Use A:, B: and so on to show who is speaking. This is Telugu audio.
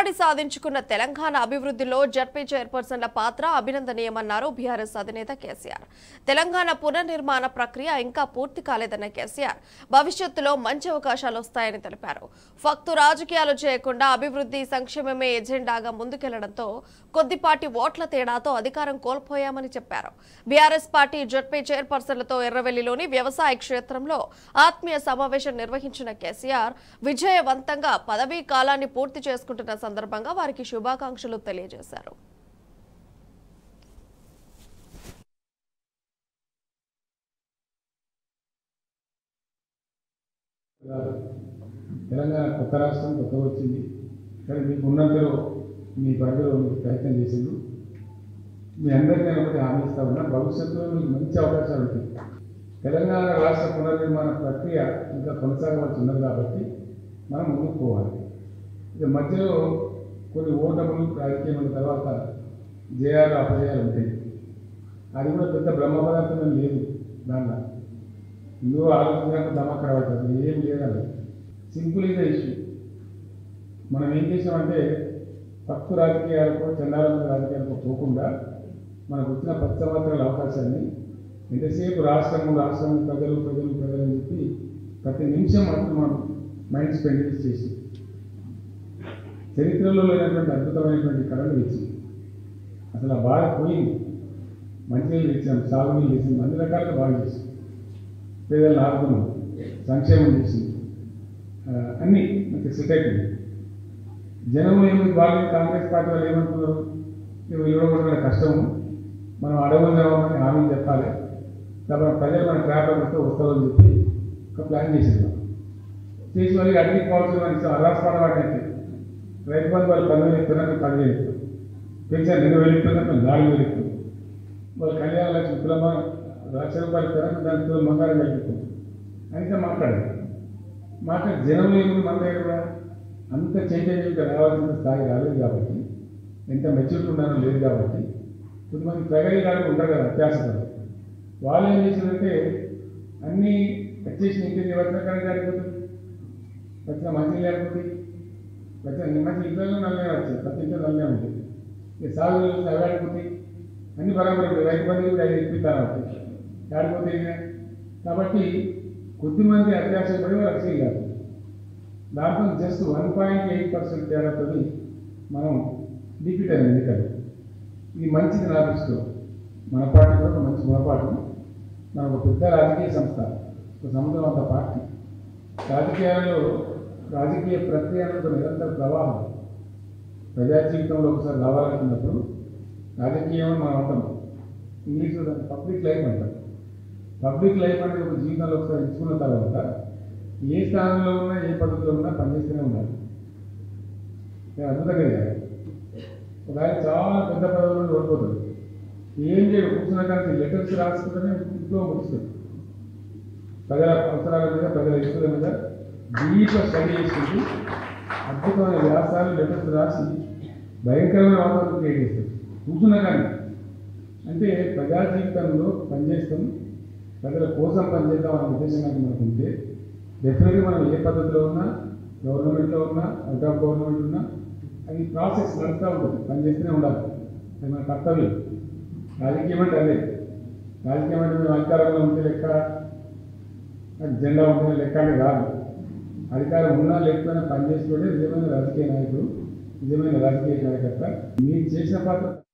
A: ఉమ్మడి సాధించుకున్న తెలంగాణ అభివృద్ధిలో జడ్పీ చైర్పర్సన్ల పాత్ర అభినందనీయమన్నారు బీఆర్ఎస్ అధినేత కేసీఆర్ తెలంగాణ పునర్నిర్మాణ ప్రక్రియ ఇంకా పూర్తి కాలేదన్న కేసీఆర్ భవిష్యత్తులో మంచి అవకాశాలు వస్తాయని తెలిపారు ఫక్తు రాజకీయాలు చేయకుండా అభివృద్ధి సంక్షేమమే ఎజెండాగా ముందుకెళ్లడంతో కొద్దిపాటి ఓట్ల తేడాతో అధికారం కోల్పోయామని చెప్పారు బీఆర్ఎస్ పార్టీ జడ్పీ చైర్పర్సన్లతో ఎర్రవెల్లిలోని వ్యవసాయ క్షేత్రంలో ఆత్మీయ సమావేశం నిర్వహించిన కేసీఆర్ విజయవంతంగా పదవీ కాలాన్ని పూర్తి చేసుకుంటున్న సందర్భంగా వారికి శుభాకాంక్షలు తెలియజేశారు
B: కాదు. తెలంగాణ కొత్త రాష్ట్రం కొత్త వచ్చింది కానీ మీకు ఉన్నంతలో మీ పరిధిలో మీరు ప్రయత్నం చేసిండు మీ అందరికీ నేను ఒకటి హామీ ఇస్తా ఉన్నా భవిష్యత్తులో మీకు మంచి అవకాశాలు ఉంటాయి తెలంగాణ రాష్ట్ర పునర్నిర్మాణ ప్రక్రియ ఇంకా కొనసాగవలసి ఉన్నది కాబట్టి మనం ముందుకు పోవాలి ఇక మధ్యలో కొన్ని ఓటములు రాజకీయముల తర్వాత జయాలు అపజయాలు ఉంటాయి అది కూడా పెద్ద బ్రహ్మ పదార్థం ఏం లేదు దాంట్లో నువ్వు ఆలోచించడానికి దమాకర పడుతుంది ఏం లేదండి సింపుల్ ఇస్ ద ఇష్యూ మనం ఏం చేసామంటే తప్పు రాజకీయాలకు చందాల రాజకీయాలకు పోకుండా మనకు వచ్చిన పది సంవత్సరాల అవకాశాన్ని ఎంతసేపు రాష్ట్రము రాష్ట్రం ప్రజలు ప్రజలు ప్రజలు అని చెప్పి ప్రతి నిమిషం మనకు మనం మైండ్ స్పెండ్ చేసి చరిత్రలో లేనటువంటి అద్భుతమైనటువంటి కళలు ఇచ్చి అసలు ఆ బాధ పోయింది మంచినీళ్ళు ఇచ్చాం సాగునీళ్ళు ఇచ్చాం అన్ని రకాలుగా బాగా చేసాం పేదలను ఆదుకున్నాం సంక్షేమం చేసింది ఆ, అన్నీ మనకి సెట్ అయిపోయింది జనం ఏమి వాళ్ళు కాంగ్రెస్ పార్టీ వాళ్ళు ఏమంటున్నారు నువ్వు ఇవ్వడం కష్టము మనం అడగమని హామీ చెప్పాలి కాబట్టి ప్రజలు మన ట్రాప్లో వస్తే వస్తామని చెప్పి ఒక ప్లాన్ చేసింది చేసి మళ్ళీ అడిగి కావాల్సిన మనకి అరాస్ పడవాడినట్టు రైతు బంధు వాళ్ళు పదివేలు ఇస్తున్నారు పది వేలు ఇస్తారు పెన్షన్ రెండు వేలు ఇస్తున్నారు నాలుగు వేలు ఇస్తున్నారు వాళ్ళు కళ్యాణ లక్ష్మి కులమా లక్ష రూపాయలు ఇస్తారని దాంతో బంగారం కల్పిస్తుంది అయితే మాట్లాడారు మాట్లాడి జనం ఏముంది మన దగ్గర కూడా అంత చైతన్యంగా రావాల్సిన స్థాయి రాలేదు కాబట్టి ఎంత మెచ్యూరిటీ ఉన్నారో లేదు కాబట్టి కొంతమంది ప్రగతి కాదు ఉంటారు కదా అత్యాసపడి వాళ్ళు ఏం చేసిందంటే అన్నీ వచ్చేసి ఇంటికి వచ్చిన కానీ జారిపోతుంది వచ్చిన మంచి లేకపోతే వచ్చిన మంచి ఇంట్లో నల్లే వచ్చాయి ప్రతి ఇంట్లో నల్లే ఉంటుంది ఇక సాగు అవాడిపోతే అన్ని బరాబర్ ఉంటాయి రైతు బంధు కూడా ఐదు ఇప్పిస్తారు అవుతాయి ఆడిపోతే ఇక కాబట్టి కొద్దిమంది అత్యాశ పడి వాళ్ళు అసలు కాదు దాంట్లో just one point eight percent తేడాతో మనం డిప్యూట్ అయింది ఎన్నికలు ఇది మంచిది నా దృష్టిలో మన పార్టీ కూడా ఒక మంచి గుణపాఠం మన ఒక పెద్ద రాజకీయ సంస్థ ఒక సముద్రం అంత పార్టీ రాజకీయాలలో రాజకీయ ప్రక్రియ అనేది ఒక నిరంతర ప్రవాహం ప్రజా జీవితంలో ఒకసారి రావాలనుకున్నప్పుడు రాజకీయం అని మనం అంటాం ఇంగ్లీష్లో దాన్ని పబ్లిక్ లైఫ్ అంటారు పబ్లిక్ లైఫ్ అనేది ఒక జీవితంలో ఒకసారి ఎంచుకున్న తర్వాత ఏ స్థానంలో ఉన్నా ఏ పద్ధతిలో ఉన్నా పనిచేస్తూనే ఉండాలి నేను అద్భుతంగా చేయాలి ఒక ఆయన చాలా పెద్ద పదవుల్లో ఓడిపోతాడు ఏం చేయడు కూర్చున్న కానీ లెటర్స్ రాసుకుంటూనే ఇంట్లో ముడుస్తుంది ప్రజల అవసరాల మీద ప్రజల ఇష్యూల మీద డీప్ స్టడీ చేసుకుంటూ అద్భుతమైన వ్యాసాలు లెటర్స్ రాసి భయంకరమైన వాతావరణం క్రియేట్ చేస్తారు కూర్చున్నా కానీ అంటే ప్రజా జీవితంలో పనిచేస్తాం ప్రజల కోసం పనిచేద్దాం అనే ఉద్దేశం కానీ మనకు ఉంటే డెఫినెట్గా మనం ఏ పద్ధతిలో ఉన్నా గవర్నమెంట్లో ఉన్నా అవుట్ ఆఫ్ గవర్నమెంట్ ఉన్నా అది ప్రాసెస్ నడుస్తూ ఉంటుంది పనిచేస్తూనే ఉండాలి అది మన కర్తవ్యం రాజకీయం అంటే అదే రాజకీయం అంటే మేము అధికారంలో ఉంటే లెక్క నాకు జెండా ఉంటే లెక్క అంటే కాదు అధికారం ఉన్నా లేకపోయినా పనిచేసుకోవడే నిజమైన రాజకీయ నాయకుడు నిజమైన రాజకీయ కార్యకర్త మీరు చేసిన పాత్ర